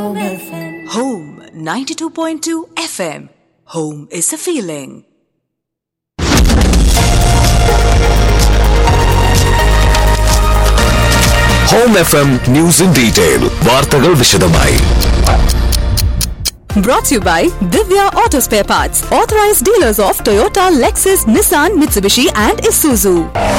Home 92.2 FM. Home is a feeling. Home F M news in detail വാർത്തകൾ വിശദമായി Brought to you by Divya Auto Spare Parts, authorized dealers of Toyota, Lexus, Nissan, Mitsubishi, and Isuzu.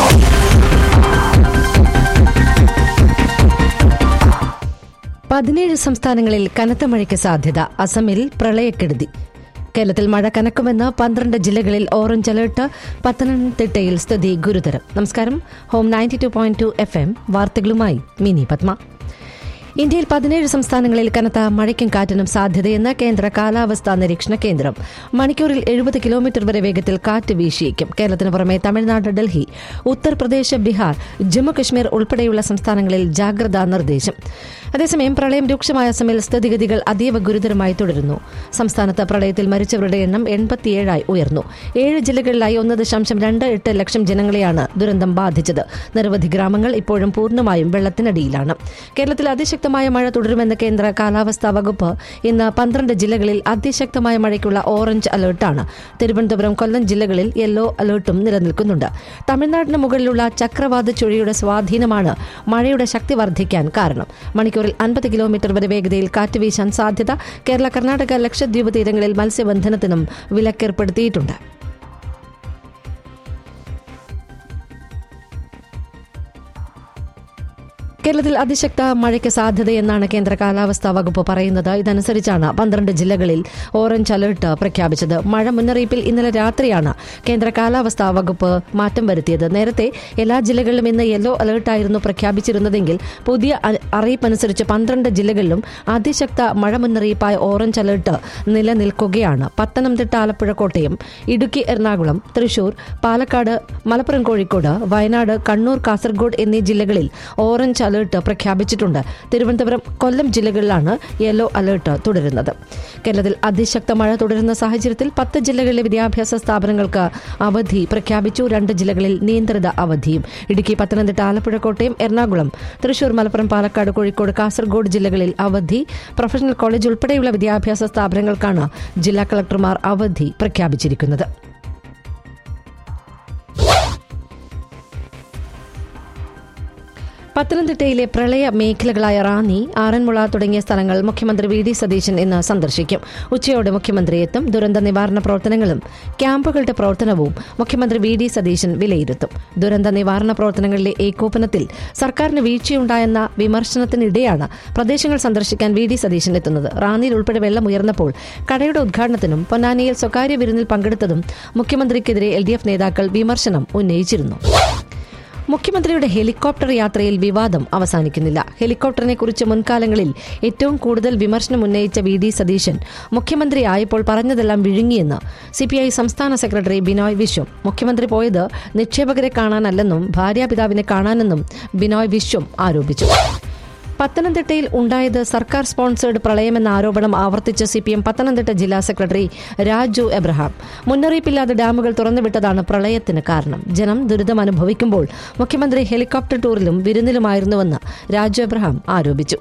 പതിനേഴ് സംസ്ഥാനങ്ങളിൽ കനത്ത മഴയ്ക്ക് സാധ്യത അസമിൽ പ്രളയക്കെടുതി കേരളത്തിൽ മഴ കനക്കുമെന്ന് പന്ത്രണ്ട് ജില്ലകളിൽ ഓറഞ്ച് അലർട്ട് പത്തനംതിട്ടയിൽ സ്ഥിതി ഗുരുതരം നമസ്കാരം home ninety two point two FM എം വാർത്തകളുമായി മിനി പത്മ ഇന്ത്യയിൽ പതിനേഴ് സംസ്ഥാനങ്ങളിൽ കനത്ത മഴയ്ക്കും കാറ്റിനും സാധ്യതയെന്ന് കേന്ദ്ര കാലാവസ്ഥാ നിരീക്ഷണ കേന്ദ്രം മണിക്കൂറിൽ എഴുപത് കിലോമീറ്റർ വരെ വേഗത്തിൽ കാറ്റ് വീശിയേക്കും കേരളത്തിന് പുറമെ തമിഴ്നാട് ഡൽഹി ഉത്തർപ്രദേശ് ബീഹാർ ജമ്മുകശ്മീർ ഉൾപ്പെടെയുള്ള സംസ്ഥാനങ്ങളിൽ ജാഗ്രതാ നിർദ്ദേശം അതേസമയം പ്രളയം രൂക്ഷമായ അസമിൽ സ്ഥിതിഗതികൾ അതീവ ഗുരുതരമായി തുടരുന്നു സംസ്ഥാനത്ത് പ്രളയത്തിൽ മരിച്ചവരുടെ എണ്ണം എൺപത്തിയേഴായി ഉയർന്നു ഏഴ് ജില്ലകളിലായി ഒന്ന് ദശാംശം രണ്ട് എട്ട് ലക്ഷം ജനങ്ങളെയാണ് ദുരന്തം ബാധിച്ചത് നിരവധി ഗ്രാമങ്ങൾ ഇപ്പോഴും പൂർണ്ണമായും വെള്ളത്തിനടിയിലാണ് കേരളത്തിൽ അതിശക്തമായ മഴ തുടരുമെന്ന് കേന്ദ്ര കാലാവസ്ഥാ വകുപ്പ് ഇന്ന് പന്ത്രണ്ട് ജില്ലകളിൽ അതിശക്തമായ മഴയ്ക്കുള്ള ഓറഞ്ച് അലർട്ടാണ് തിരുവനന്തപുരം കൊല്ലം ജില്ലകളിൽ യെല്ലോ അലർട്ടും നിലനിൽക്കുന്നുണ്ട് തമിഴ്നാടിന് മുകളിലുള്ള ചക്രവാത ചുഴിയുടെ സ്വാധീനമാണ് മഴയുടെ ശക്തി വർദ്ധിക്കാൻ കാരണം മണിക്കൂറിൽ അൻപത് കിലോമീറ്റർ വരെ വേഗതയിൽ കാറ്റ് വീശാൻ സാധ്യത കേരള കർണാടക ലക്ഷദ്വീപ് തീരങ്ങളിൽ മത്സ്യബന്ധനത്തിനും വിലക്കേർപ്പെടുത്തിയിട്ടുണ്ട് കേരളത്തിൽ അതിശക്ത മഴയ്ക്ക് സാധ്യതയെന്നാണ് കേന്ദ്ര കാലാവസ്ഥാ വകുപ്പ് പറയുന്നത് ഇതനുസരിച്ചാണ് പന്ത്രണ്ട് ജില്ലകളിൽ ഓറഞ്ച് അലർട്ട് പ്രഖ്യാപിച്ചത് മഴ മുന്നറിയിപ്പിൽ ഇന്നലെ രാത്രിയാണ് കേന്ദ്ര കാലാവസ്ഥാ വകുപ്പ് മാറ്റം വരുത്തിയത് നേരത്തെ എല്ലാ ജില്ലകളിലും ഇന്ന് യെല്ലോ അലർട്ടായിരുന്നു പ്രഖ്യാപിച്ചിരുന്നതെങ്കിൽ പുതിയ അ- അറിയിപ്പനുസരിച്ച് പന്ത്രണ്ട് ജില്ലകളിലും അതിശക്ത മഴ മുന്നറിയിപ്പായ ഓറഞ്ച് അലർട്ട് നിലനിൽക്കുകയാണ് പത്തനംതിട്ട ആലപ്പുഴ കോട്ടയം ഇടുക്കി എറണാകുളം തൃശൂർ പാലക്കാട് മലപ്പുറം കോഴിക്കോട് വയനാട് കണ്ണൂർ കാസർഗോഡ് എന്നീ ജില്ലകളിൽ ഓറഞ്ച് അലർട്ട് പ്രഖ്യാപിച്ചിട്ടുണ്ട് തിരുവനന്തപുരം കൊല്ലം ജില്ലകളിലാണ് യെല്ലോ അലർട്ട് തുടരുന്നത് കേരളത്തിൽ അതിശക്ത മഴ തുടരുന്ന സാഹചര്യത്തിൽ പത്ത് ജില്ലകളിലെ വിദ്യാഭ്യാസ സ്ഥാപനങ്ങൾക്ക് അവധി പ്രഖ്യാപിച്ചു രണ്ട് ജില്ലകളിൽ നിയന്ത്രിത അവധിയും ഇടുക്കി പത്തനംതിട്ട ആലപ്പുഴ കോട്ടയം എറണാകുളം തൃശൂർ മലപ്പുറം പാലക്കാട് കോഴിക്കോട് കാസർഗോഡ് ജില്ലകളിൽ അവധി പ്രൊഫഷണൽ കോളേജ് ഉൾപ്പെടെയുള്ള വിദ്യാഭ്യാസ സ്ഥാപനങ്ങൾക്കാണ് ജില്ലാ കളക്ടർമാർ അവധി പ്രഖ്യാപിച്ചിരിക്കുന്നത് പത്തനംതിട്ടയിലെ പ്രളയ മേഖലകളായ റാന്നി ആറന്മുള തുടങ്ങിയ സ്ഥലങ്ങൾ മുഖ്യമന്ത്രി വി ഡി സതീശൻ ഇന്ന് സന്ദർശിക്കും ഉച്ചയോടെ മുഖ്യമന്ത്രി എത്തും ദുരന്ത നിവാരണ പ്രവർത്തനങ്ങളും ക്യാമ്പുകളുടെ പ്രവർത്തനവും മുഖ്യമന്ത്രി വി ഡി സതീശൻ വിലയിരുത്തും ദുരന്ത നിവാരണ പ്രവർത്തനങ്ങളിലെ ഏകോപനത്തിൽ സർക്കാരിന് വീഴ്ചയുണ്ടായെന്ന വിമർശനത്തിനിടെയാണ് പ്രദേശങ്ങൾ സന്ദർശിക്കാൻ വി ഡി സതീശൻ എത്തുന്നത് റാന്നിയിൽ ഉൾപ്പെടെ വെള്ളം ഉയർന്നപ്പോൾ കടയുടെ ഉദ്ഘാടനത്തിനും പൊന്നാനിയിൽ സ്വകാര്യ വിരുന്നിൽ പങ്കെടുത്തതും മുഖ്യമന്ത്രിക്കെതിരെ എൽ ഡി എഫ് നേതാക്കൾ വിമർശനം ഉന്നയിച്ചിരുന്നു മുഖ്യമന്ത്രിയുടെ ഹെലികോപ്റ്റർ യാത്രയിൽ വിവാദം അവസാനിക്കുന്നില്ല ഹെലികോപ്റ്ററിനെ കുറിച്ച് മുൻകാലങ്ങളിൽ ഏറ്റവും കൂടുതൽ വിമർശനം ഉന്നയിച്ച വി ഡി സതീശൻ മുഖ്യമന്ത്രിയായപ്പോൾ പറഞ്ഞതെല്ലാം വിഴുങ്ങിയെന്ന് സിപിഐ സംസ്ഥാന സെക്രട്ടറി ബിനോയ് വിശ്വം മുഖ്യമന്ത്രി പോയത് നിക്ഷേപകരെ കാണാനല്ലെന്നും ഭാര്യാപിതാവിനെ കാണാനെന്നും ബിനോയ് വിശ്വം ആരോപിച്ചു പത്തനംതിട്ടയിൽ ഉണ്ടായത് സർക്കാർ സ്പോൺസേഡ് പ്രളയമെന്ന ആരോപണം ആവർത്തിച്ച സി പി എം പത്തനംതിട്ട ജില്ലാ സെക്രട്ടറി രാജു എബ്രഹാം മുന്നറിയിപ്പില്ലാതെ ഡാമുകൾ തുറന്നുവിട്ടതാണ് പ്രളയത്തിന് കാരണം ജനം ദുരിതം അനുഭവിക്കുമ്പോൾ മുഖ്യമന്ത്രി ഹെലികോപ്റ്റർ ടൂറിലും വിരുന്നിലുമായിരുന്നുവെന്ന് രാജു എബ്രഹാം ആരോപിച്ചു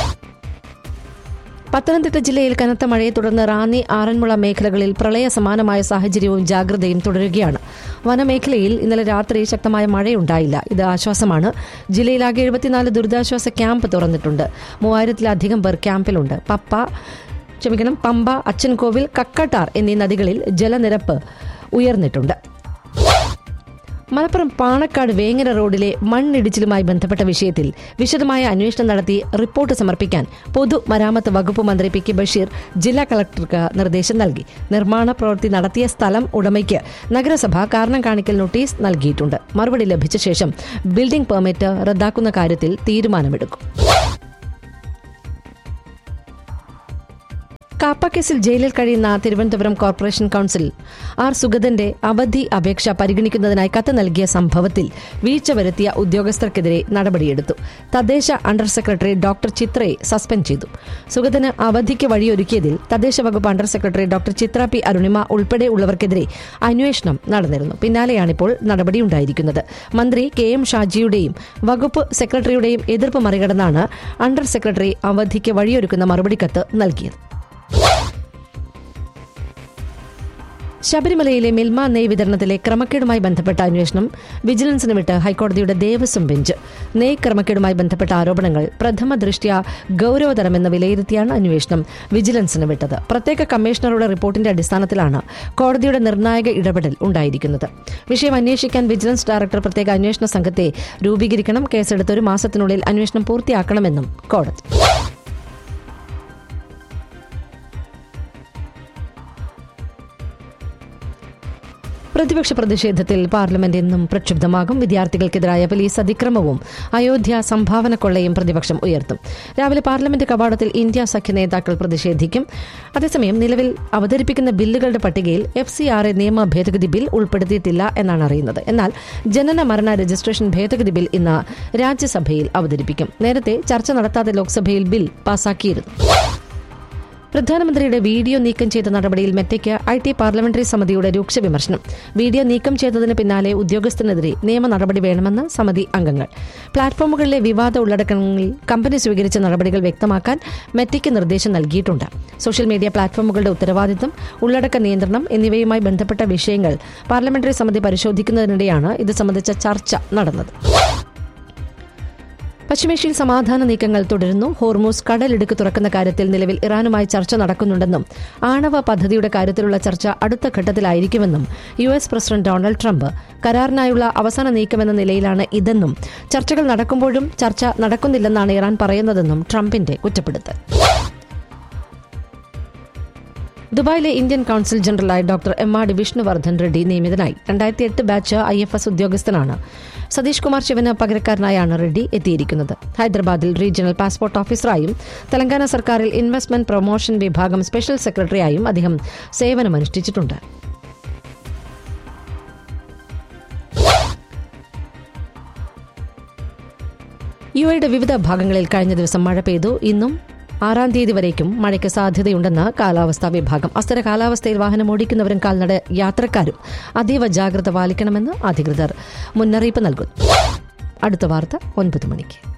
പത്തനംതിട്ട ജില്ലയിൽ കനത്ത മഴയെ തുടർന്ന് റാന്നി ആറന്മുള മേഖലകളിൽ പ്രളയ സമാനമായ സാഹചര്യവും ജാഗ്രതയും തുടരുകയാണ് വനമേഖലയിൽ ഇന്നലെ രാത്രി ശക്തമായ മഴയുണ്ടായില്ല ഇത് ആശ്വാസമാണ് ജില്ലയിലാകെ എഴുപത്തിനാല് ദുരിതാശ്വാസ ക്യാമ്പ് തുറന്നിട്ടുണ്ട് മൂവായിരത്തിലധികം പേർ ക്യാമ്പിലുണ്ട് പപ്പ ക്ഷമിക്കണം പമ്പ അച്ചൻകോവിൽ കക്കട്ടാർ എന്നീ നദികളിൽ ജലനിരപ്പ് ഉയർന്നിട്ടുണ്ട് മലപ്പുറം പാണക്കാട് വേങ്ങര റോഡിലെ മണ്ണിടിച്ചിലുമായി ബന്ധപ്പെട്ട വിഷയത്തിൽ വിശദമായ അന്വേഷണം നടത്തി റിപ്പോർട്ട് സമർപ്പിക്കാൻ പൊതുമരാമത്ത് വകുപ്പ് മന്ത്രി പി കെ ബഷീർ ജില്ലാ കളക്ടർക്ക് നിർദ്ദേശം നൽകി നിർമ്മാണ പ്രവൃത്തി നടത്തിയ സ്ഥലം ഉടമയ്ക്ക് നഗരസഭ കാരണം കാണിക്കൽ നോട്ടീസ് നൽകിയിട്ടുണ്ട് മറുപടി ലഭിച്ച ശേഷം ബിൽഡിംഗ് പെർമിറ്റ് റദ്ദാക്കുന്ന കാര്യത്തിൽ തീരുമാനമെടുക്കും കാപ്പ കേസിൽ ജയിലിൽ കഴിയുന്ന തിരുവനന്തപുരം കോർപ്പറേഷൻ കൌൺസിൽ ആർ സുഗതന്റെ അവധി അപേക്ഷ പരിഗണിക്കുന്നതിനായി കത്ത് നൽകിയ സംഭവത്തിൽ വീഴ്ച വരുത്തിയ ഉദ്യോഗസ്ഥർക്കെതിരെ നടപടിയെടുത്തു തദ്ദേശ അണ്ടർ സെക്രട്ടറി ഡോക്ടർ ചിത്രയെ സസ്പെൻഡ് ചെയ്തു സുഗതന് അവധിക്ക് വഴിയൊരുക്കിയതിൽ തദ്ദേശ വകുപ്പ് under secretary doctor Chithra P Arunima ഉൾപ്പെടെ ഉള്ളവർക്കെതിരെ അന്വേഷണം നടന്നിരുന്നു പിന്നാലെയാണിപ്പോൾ നടപടിയുണ്ടായിരിക്കുന്നത് മന്ത്രി കെ എം ഷാജിയുടെയും വകുപ്പ് സെക്രട്ടറിയുടെയും എതിർപ്പ് മറികടന്നാണ് അണ്ടർ സെക്രട്ടറി അവധിക്ക് വഴിയൊരുക്കുന്ന മറുപടി കത്ത് നൽകിയത് ശബരിമലയിലെ മിൽമ നെയ് വിതരണത്തിലെ ക്രമക്കേടുമായി ബന്ധപ്പെട്ട അന്വേഷണം വിജിലൻസിന് വിട്ട് ഹൈക്കോടതിയുടെ ദേവസ്വം ബെഞ്ച് നെയ് ക്രമക്കേടുമായി ബന്ധപ്പെട്ട ആരോപണങ്ങൾ പ്രഥമ ദൃഷ്ട്യാ ഗൌരവതരമെന്ന് വിലയിരുത്തിയാണ് അന്വേഷണം വിജിലൻസിന് വിട്ടത് പ്രത്യേക കമ്മീഷണറുടെ റിപ്പോർട്ടിന്റെ അടിസ്ഥാനത്തിലാണ് കോടതിയുടെ നിർണായക ഇടപെടൽ ഉണ്ടായിരിക്കുന്നത് വിഷയം അന്വേഷിക്കാൻ വിജിലൻസ് ഡയറക്ടർ പ്രത്യേക അന്വേഷണ സംഘത്തെ രൂപീകരിക്കണം കേസെടുത്ത് ഒരു മാസത്തിനുള്ളിൽ അന്വേഷണം പൂർത്തിയാക്കണമെന്നും കോടതി പ്രതിപക്ഷ പ്രതിഷേധത്തിൽ പാർലമെന്റ് ഇന്നും പ്രക്ഷുബ്ധമാകും വിദ്യാർത്ഥികൾക്കെതിരായ പോലീസ് അതിക്രമവും അയോധ്യ സംഭാവന കൊള്ളയും പ്രതിപക്ഷം ഉയർത്തും രാവിലെ പാർലമെന്റ് കവാടത്തിൽ ഇന്ത്യ സഖ്യ നേതാക്കൾ പ്രതിഷേധിക്കും അതേസമയം നിലവിൽ അവതരിപ്പിക്കുന്ന ബില്ലുകളുടെ പട്ടികയിൽ എഫ് സി ആർ എ നിയമ ഭേദഗതി ബിൽ ഉൾപ്പെടുത്തിയിട്ടില്ല എന്നാണ് അറിയുന്നത് എന്നാൽ ജനന മരണ രജിസ്ട്രേഷൻ ഭേദഗതി ബിൽ ഇന്ന് രാജ്യസഭയിൽ അവതരിപ്പിക്കും നേരത്തെ ചർച്ച നടത്താതെ ലോക്സഭയിൽ ബിൽ പാസാക്കിയിരുന്നു പ്രധാനമന്ത്രിയുടെ വീഡിയോ നീക്കം ചെയ്ത നടപടിയിൽ മെറ്റയ്ക്ക് ഐ ടി പാർലമെന്ററി സമിതിയുടെ രൂക്ഷ വിമർശനം വീഡിയോ നീക്കം ചെയ്തതിന് പിന്നാലെ ഉദ്യോഗസ്ഥനെതിരെ നിയമ നടപടി വേണമെന്ന് സമിതി അംഗങ്ങൾ പ്ലാറ്റ്ഫോമുകളിലെ വിവാദ ഉള്ളടക്കങ്ങളിൽ കമ്പനി സ്വീകരിച്ച നടപടികൾ വ്യക്തമാക്കാൻ മെറ്റയ്ക്ക് നിർദ്ദേശം നൽകിയിട്ടുണ്ട് സോഷ്യൽ മീഡിയ പ്ലാറ്റ്ഫോമുകളുടെ ഉത്തരവാദിത്തം ഉള്ളടക്ക നിയന്ത്രണം എന്നിവയുമായി ബന്ധപ്പെട്ട വിഷയങ്ങൾ പാർലമെന്ററി സമിതി പരിശോധിക്കുന്നതിനിടെയാണ് ഇത് സംബന്ധിച്ച ചർച്ച നടന്നത് പശ്ചിമേഷ്യയിൽ സമാധാന നീക്കങ്ങൾ തുടരുന്നു ഹോർമൂസ് കടലിടുക്ക് തുറക്കുന്ന കാര്യത്തിൽ നിലവിൽ ഇറാനുമായി ചർച്ച നടക്കുന്നുണ്ടെന്നും ആണവ പദ്ധതിയുടെ കാര്യത്തിലുള്ള ചർച്ച അടുത്ത ഘട്ടത്തിലായിരിക്കുമെന്നും U S president Donald Trump കരാറിനായുള്ള അവസാന നീക്കമെന്ന നിലയിലാണ് ഇതെന്നും ചർച്ചകൾ നടക്കുമ്പോഴും ചർച്ച നടക്കുന്നില്ലെന്നാണ് ഇറാൻ പറയുന്നതെന്നും ട്രംപിന്റെ കുറ്റപ്പെടുത്തൽ ദുബായിലെ ഇന്ത്യൻ കൌൺസിൽ ജനറലായി doctor M R D Vishnuvardhan Reddy നിയമിതനായി രണ്ടായിരത്തി എട്ട് ബാച്ച് ഐ എഫ് എസ് ഉദ്യോഗസ്ഥനാണ് സതീഷ് കുമാർ ശിവന് പകരക്കാരനായാണ് റെഡ്ഡി എത്തിയിരിക്കുന്നത് ഹൈദരാബാദിൽ റീജിയണൽ പാസ്പോർട്ട് ഓഫീസറായും തെലങ്കാന സർക്കാരിൽ ഇൻവെസ്റ്റ്മെന്റ് പ്രൊമോഷൻ വിഭാഗം സ്പെഷ്യൽ സെക്രട്ടറിയായും അദ്ദേഹം സേവനമനുഷ്ഠിച്ചിട്ടുണ്ട് യു എയുടെ വിവിധ ഭാഗങ്ങളിൽ കഴിഞ്ഞ ദിവസം മഴ പെയ്തു ഇന്നും ആറാം തീയതി വരേക്കും മഴയ്ക്ക് സാധ്യതയുണ്ടെന്ന് കാലാവസ്ഥാ വിഭാഗം അസ്ഥിര കാലാവസ്ഥയിൽ വാഹനം ഓടിക്കുന്നവരും കാൽനട യാത്രക്കാരും അതീവ ജാഗ്രത പാലിക്കണമെന്ന് അധികൃതർ മുന്നറിയിപ്പ് നൽകുന്നു അടുത്ത വാർത്ത ഒൻപത് മണിക്ക്